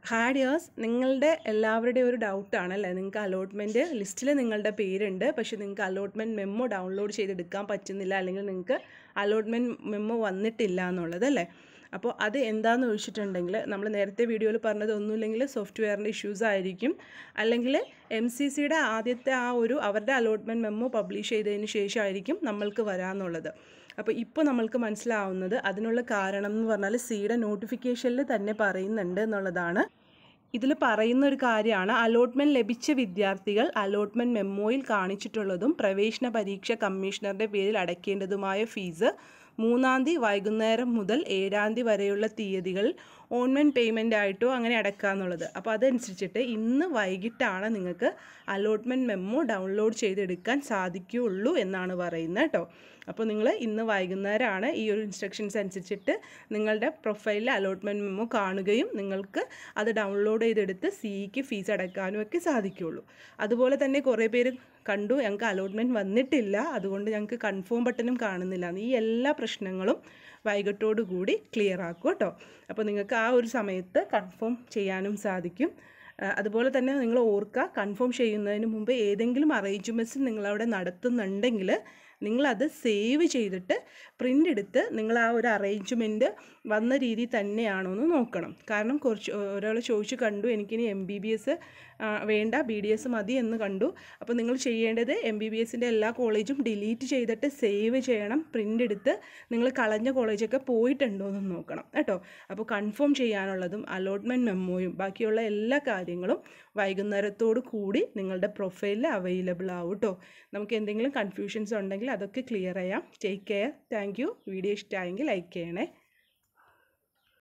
hi dears നിങ്ങളുടെ എല്ലാവരുടെയും ഒരു ഡൗട്ടാണ് അല്ലേ നിങ്ങൾക്ക് അലോട്ട്മെൻറ്റ് ലിസ്റ്റിൽ നിങ്ങളുടെ പേരുണ്ട് പക്ഷേ നിങ്ങൾക്ക് അലോട്ട്മെൻറ്റ് മെമ്മോ ഡൗൺലോഡ് ചെയ്തെടുക്കാൻ പറ്റുന്നില്ല അല്ലെങ്കിൽ നിങ്ങൾക്ക് അലോട്ട്മെൻറ്റ് മെമ്മോ വന്നിട്ടില്ല എന്നുള്ളത് അല്ലേ അപ്പോൾ അത് എന്താണെന്ന് ചോദിച്ചിട്ടുണ്ടെങ്കിൽ നമ്മൾ നേരത്തെ വീഡിയോയിൽ പറഞ്ഞത് ഒന്നുമില്ലെങ്കിൽ സോഫ്റ്റ്വെയറിൻ്റെ ഇഷ്യൂസ് ആയിരിക്കും അല്ലെങ്കിൽ എം സി സിയുടെ ആദ്യത്തെ ആ ഒരു അവരുടെ അലോട്ട്മെൻറ്റ് മെമ്മോ പബ്ലിഷ് ചെയ്തതിന് ശേഷമായിരിക്കും നമ്മൾക്ക് വരാമെന്നുള്ളത് അപ്പോൾ ഇപ്പോൾ നമ്മൾക്ക് മനസ്സിലാവുന്നത് അതിനുള്ള കാരണം എന്ന് പറഞ്ഞാൽ സിയുടെ നോട്ടിഫിക്കേഷനിൽ തന്നെ പറയുന്നുണ്ട് എന്നുള്ളതാണ് ഇതിൽ പറയുന്ന ഒരു കാര്യമാണ് അലോട്ട്മെൻറ്റ് ലഭിച്ച വിദ്യാർത്ഥികൾ അലോട്ട്മെൻറ്റ് മെമ്മോയിൽ കാണിച്ചിട്ടുള്ളതും പ്രവേശന പരീക്ഷ കമ്മീഷണറുടെ പേരിൽ അടയ്ക്കേണ്ടതുമായ ഫീസ് മൂന്നാം തീയതി വൈകുന്നേരം മുതൽ ഏഴാം തീയതി വരെയുള്ള തീയതികൾ ഓൺലൈൻ പേയ്മെൻ്റ് ആയിട്ടോ അങ്ങനെ അടക്കാന്നുള്ളത് അപ്പോൾ അതനുസരിച്ചിട്ട് ഇന്ന് വൈകിട്ടാണ് നിങ്ങൾക്ക് അലോട്ട്മെൻറ്റ് മെമ്മോ ഡൗൺലോഡ് ചെയ്തെടുക്കാൻ സാധിക്കുകയുള്ളൂ എന്നാണ് പറയുന്നത് കേട്ടോ അപ്പോൾ നിങ്ങൾ ഇന്ന് വൈകുന്നേരമാണ് ഈ ഒരു ഇൻസ്ട്രക്ഷൻസ് അനുസരിച്ചിട്ട് നിങ്ങളുടെ പ്രൊഫൈലിൽ അലോട്ട്മെൻറ്റ് മെമ്മോ കാണുകയും നിങ്ങൾക്ക് അത് ഡൗൺലോഡ് ചെയ്തെടുത്ത് സിഇക്ക് ഫീസ് അടയ്ക്കാനും ഒക്കെ സാധിക്കുകയുള്ളൂ അതുപോലെ തന്നെ കുറേ പേര് കണ്ടു ഞങ്ങൾക്ക് അലോട്ട്മെൻറ്റ് വന്നിട്ടില്ല അതുകൊണ്ട് ഞങ്ങൾക്ക് കൺഫേം ബട്ടണും കാണുന്നില്ല ഈ എല്ലാ പ്രശ്നങ്ങളും വൈകിട്ടോടു കൂടി ക്ലിയർ ആക്കും കേട്ടോ അപ്പോൾ നിങ്ങൾക്ക് ആ ഒരു സമയത്ത് കൺഫേം ചെയ്യാനും സാധിക്കും ആ, അതുപോലെ തന്നെ നിങ്ങൾ ഓർക്കുക കൺഫേം ചെയ്യുന്നതിന് മുമ്പ് ഏതെങ്കിലും അറേഞ്ച്മെൻറ്റ്സ് നിങ്ങളവിടെ നടത്തുന്നുണ്ടെങ്കിൽ നിങ്ങളത് സേവ് ചെയ്തിട്ട് പ്രിൻ്റ് എടുത്ത് നിങ്ങൾ ആ ഒരു അറേഞ്ച്മെൻറ്റ് വന്ന രീതി തന്നെയാണോ എന്ന് നോക്കണം കാരണം കുറച്ച് ഒരാൾ ചോദിച്ചു കണ്ടു എനിക്കിനി എം ബി ബി എസ് വേണ്ട ബി ഡി എസ് മതി എന്ന് കണ്ടു അപ്പോൾ നിങ്ങൾ ചെയ്യേണ്ടത് എം ബി ബി എസിൻ്റെ എല്ലാ കോളേജും ഡിലീറ്റ് ചെയ്തിട്ട് സേവ് ചെയ്യണം പ്രിൻ്റ് എടുത്ത് നിങ്ങൾ കളഞ്ഞ കോളേജൊക്കെ പോയിട്ടുണ്ടോ എന്ന് നോക്കണം കേട്ടോ അപ്പോൾ കൺഫേം ചെയ്യാനുള്ളതും അലോട്ട്മെൻറ്റ് മെമ്മോയും ബാക്കിയുള്ള എല്ലാ കാര്യങ്ങളും വൈകുന്നേരത്തോടു കൂടി നിങ്ങളുടെ പ്രൊഫൈലിൽ അവൈലബിൾ ആവും കേട്ടോ നമുക്ക് എന്തെങ്കിലും കൺഫ്യൂഷൻസ് ഉണ്ടെങ്കിൽ അതൊക്കെ ക്ലിയർ ചെയ്യാം take care thank you video ഇഷ്ടമായെങ്കിൽ ലൈക്ക് ചെയ്യണേ